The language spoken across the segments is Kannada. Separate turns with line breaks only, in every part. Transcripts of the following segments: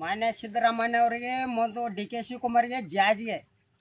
ಮಾನ್ಯ ಸಿದ್ದರಾಮಯ್ಯ ಅವರಿಗೆ ಮೊದಲು ಡಿ ಕೆ ಶಿವಕುಮಾರ್ಗೆ ಜಾಜಿಗೆ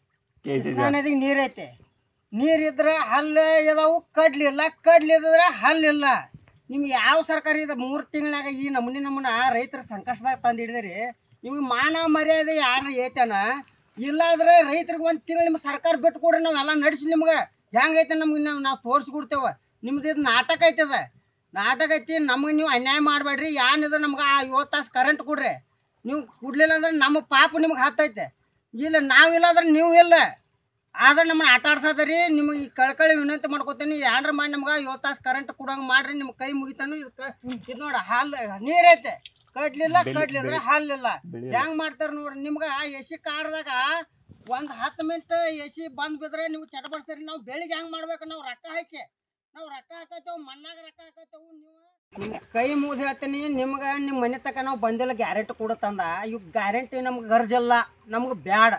ಕೆ ಸಿ
ಕೃಷ್ಣಾ ನದಿಗೆ ನೀರೈತೆ ನೀರಿದ್ರೆ ಹಲ್ಲು ಇದಾವು ಕಡ್ಲಿಲ್ಲ ಕಡ್ಲಿದ್ರೆ ಹಲ್ಲಿಲ್ಲ ನಿಮ್ಗೆ ಯಾವ ಸರ್ಕಾರ ಇದೆ ಮೂರು ತಿಂಗಳಾಗ ಈ ನಮೂನಿ ನಮೂನ ರೈತರ ಸಂಕಷ್ಟದಾಗ ತಂದು ಹಿಡಿದ್ರಿ ನಿಮ್ಗೆ ಮಾನ ಮರ್ಯಾದೆ ಯಾರು ಐತನ ಇಲ್ಲಾದ್ರೆ ರೈತರಿಗೆ ಒಂದು ತಿಂಗಳು ನಿಮ್ಮ ಸರ್ಕಾರ ಬಿಟ್ಟು ಕೊಡ್ರಿ ನಾವೆಲ್ಲ ನಡೆಸಿ ನಿಮ್ಗೆ ಹೆಂಗೈತೆ ನಮ್ಗೆ ನಾವು ನಾವು ತೋರಿಸ್ಕೊಡ್ತೇವೆ ನಿಮ್ದು ಇದು ನಾಟಕ ಐತದ ನಾಟಕ ಐತಿ ನಮಗೆ ನೀವು ಅನ್ಯಾಯ ಮಾಡಬೇಡ್ರಿ ಏನಿದೆ ನಮ್ಗೆ ಆ ಏಳು ತಾಸು ಕರೆಂಟ್ ಕೊಡ್ರಿ ನೀವು ಕೊಡ್ಲಿಲ್ಲ ಅಂದ್ರೆ ನಮ್ಮ ಪಾಪ ನಿಮ್ಗೆ ಹತ್ತೈತೆ ಇಲ್ಲ ನಾವಿಲ್ಲ ಅಂದ್ರೆ ನೀವು ಇಲ್ಲ ಆದ್ರೆ ನಮ್ಮನ್ನ ಆಟ ಆಡ್ಸೋದ್ರಿ ನಿಮಗೆ ಈ ಕಳ್ಕಳಿ ವಿನಂತಿ ಮಾಡ್ಕೊತೀನಿ ಏನ್ರ ಮಾಡಿ ನಮ್ಗೆ ಏಳು ತಾಸು ಕರೆಂಟ್ ಕೊಡಂಗೆ ಮಾಡ್ರಿ ನಿಮ್ಮ ಕೈ ಮುಗಿತಾನು ಇದು ನೋಡ ಹಾಲು ನೀರೈತೆ ಕಡ್ಲಿಲ್ಲ ಕಡ್ಲಿದ್ರೆ ಹಾಲಿಲ್ಲ ಹೆಂಗ್ ಮಾಡ್ತಾರ ನೋಡ್ರಿ ನಿಮ್ಗೆ ಎ ಸಿ ಕಾರ್ದಾಗ ಒಂದು ಹತ್ತು ಮಿನಿಟ್ ಎ ಸಿ ಬಂದ್ ಬಿದ್ರೆ ನೀವು ಚಟಪಡಿಸ್ತೀರಿ ನಾವು ಬೆಳಿಗ್ಗೆ ಹೆಂಗ್ ಮಾಡ್ಬೇಕು ನಾವು ರೊಕ್ಕ ಹಾಕಿ ನಾವು ರೊಕ್ಕ ಹಾಕತ್ತೇವು ಮಣ್ಣಾಗ ರೊಕ್ಕ ಹಾಕತ್ತೇವು ನೀವು ನಿಮ್ ಕೈ ಮುಗಿದು ಹೇಳ್ತೀನಿ ನಿಮ್ಗೆ ನಿಮ್ಮ ಮನೆ ತಕ ನಾವು ಬಂದಿಲ್ಲ ಗ್ಯಾರಂಟಿ ಕೊಡುತ್ತಂದ ಇವ್ ಗ್ಯಾರಂಟಿ ನಮ್ಗೆ ಗರ್ಜಲ್ಲ ನಮ್ಗೆ ಬ್ಯಾಡ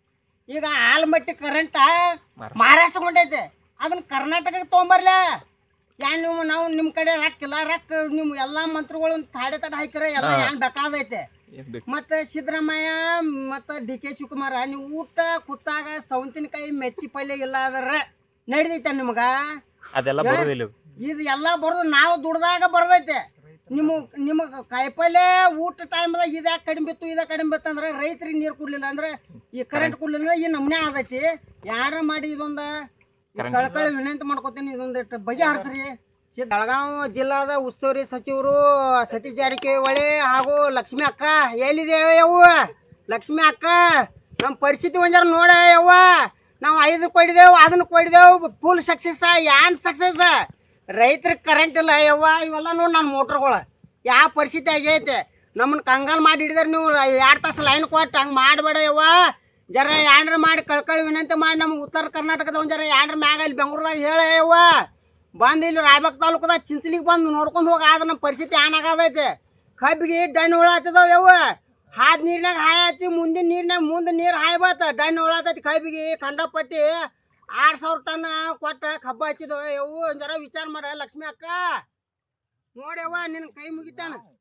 ಈಗ ಆಲ್ಮಟ್ಟಿ ಕರೆಂಟ ಮಹಾರಾಷ್ಟ್ರ ಕೊಂಡೈತೆ ಅದನ್ನ ಕರ್ನಾಟಕಕ್ಕೆ ತೊಗೊಂಬರ್ಲ ಯಾನ್ ನೀವು ನಾವು ನಿಮ್ಮ ಕಡೆ ರೊಕ್ಕಿಲ್ಲ ರೊಕ್ಕ ನೀವು ಎಲ್ಲ ಮಂತ್ರಿಗಳು ತಾಡೆ ತಡೆ ಹಾಕಿರ ಎಲ್ಲ ಹೆಂಗ್ ಬೇಕಾದೈತೆ ಮತ್ತೆ ಸಿದ್ದರಾಮಯ್ಯ ಮತ್ತೆ ಡಿ ಕೆ ಶಿವಕುಮಾರ ನೀವು ಊಟ ಕುತ್ತಾಗ ಸೌಂತಿನಕಾಯಿ ಮೆತ್ತಿ ಪಲ್ಯ ಇಲ್ಲ ಅದರ ನಡಿದೈತೆ ನಿಮ್ಗ
ಅದೆಲ್ಲ ಬರೋದಿಲ್ಲ
ಇದು ಎಲ್ಲ ಬರೋದು ನಾವು ದುಡ್ದಾಗ ಬರ್ತೈತೆ ನಿಮ್ಮ ನಿಮಗೆ ಕಾಯಿಪಲ್ಯ ಊಟ ಟೈಮ್ದಾಗ ಇದ್ಯಾಕೆ ಕಡಿಮೆ ಬಿತ್ತು ಇದ ಕಡಿಮೆ ಬಿತ್ತು ಅಂದ್ರೆ ರೈತರಿಗೆ ನೀರು ಕೊಡ್ಲಿಲ್ಲ ಅಂದ್ರೆ ಈ ಕರೆಂಟ್ ಕೊಡ್ಲಿಲ್ಲ ಈ ನಮ್ನೆ ಆಗೈತಿ ಯಾರ ಮಾಡಿ ಇದೊಂದ ಕಳ್ಕಳಿ ವಿನಂತಿ ಮಾಡ್ಕೊತೀನಿ ಇದೊಂದಿಟ್ಟು ಬಗೆಹರಿಸ್ರಿ ಬೆಳಗಾವಿ ಜಿಲ್ಲಾದ ಉಸ್ತುವಾರಿ ಸಚಿವರು ಸತೀಶ್ ಜಾರಕಿಹೊಳಿ ಹಾಗೂ ಲಕ್ಷ್ಮಿ ಅಕ್ಕ ಎಲ್ಲಿದೆ ಯವ್ವ ಲಕ್ಷ್ಮಿ ಅಕ್ಕ ನಮ್ಮ ಪರಿಸ್ಥಿತಿ ಒಂಜಾರ ನೋಡ ಯವ್ವ ನಾವು ಐದು ಕೊಡಿದೆವು ಅದನ್ನ ಕೊಡಿದೆವು ಫುಲ್ ಸಕ್ಸಸ್ ಯಾನ್ ಸಕ್ಸಸ್ ರೈತರಿಗೆ ಕರೆಂಟ್ ಇಲ್ಲ ಯವ್ವ ಇವೆಲ್ಲ ನೋಡಿ ನನ್ನ ಮೋಟ್ರ್ಗಳು ಯಾವ ಪರಿಸ್ಥಿತಿ ಆಗೈತೆ ನಮ್ಮನ್ನ ಕಂಗಾಲ್ ಮಾಡಿ ಹಿಡಿದ್ರೆ ನೀವು ಎರಡು ತಾಸು ಲೈನ್ ಕೊಟ್ಟು ಹಂಗೆ ಮಾಡಬೇಡ ಯವ್ವ ಜರ ಯಾಂಡ್ರ ಮಾಡಿ ಕಳ್ಕಳಿ ವಿನಂತಿ ಮಾಡಿ ನಮ್ಮ ಉತ್ತರ ಕರ್ನಾಟಕದ ಒಂದು ಜರ ಯಾಂಡ್ರ ಮ್ಯಾಗ ಇಲ್ಲಿ ಬೆಂಗಳೂರದಾಗ ಹೇಳ ಯವ್ವ ಬಂದು ಇಲ್ಲಿ ರಾಯಬಾಗ್ ತಾಲೂಕದಾಗ ಚಿಂಚಲಿಗೆ ಬಂದು ನೋಡ್ಕೊಂಡು ಹೋಗಿ ಆದ್ರೆ ನಮ್ಮ ಪರಿಸ್ಥಿತಿ ಏನಾಗದೈತೆ ಕಬ್ಬಿಗೆ ಡಣ್ಣು ಹುಳ ಹತ್ತದವ ಯವ್ವ ಹಾದ್ ನೀರ್ನಾಗ ಹಾಯ್ ಹತ್ತಿ ಮುಂದಿನ ನೀರ್ನಾಗ ಮುಂದೆ ನೀರು ಹಾಯ್ ಬಾತ ಡಣ್ಣು ಹುಳ ಹತ್ತೈತಿ ಕಬ್ಬಿಗೆ ಕಂಡಪಟ್ಟಿ ಆರು ಸಾವಿರ ಟನ್ ಕೊಟ್ಟ ಕಬ್ಬು ಹಚ್ಚಿದವ ಯವ್ವ ಒಂದ್ ಜರ ವಿಚಾರ ಮಾಡ ಲಕ್ಷ್ಮಿ ಅಕ್ಕ ನೋಡ್ಯವ್ವ ನಿನ್ನ ಕೈ ಮುಗಿತಾನ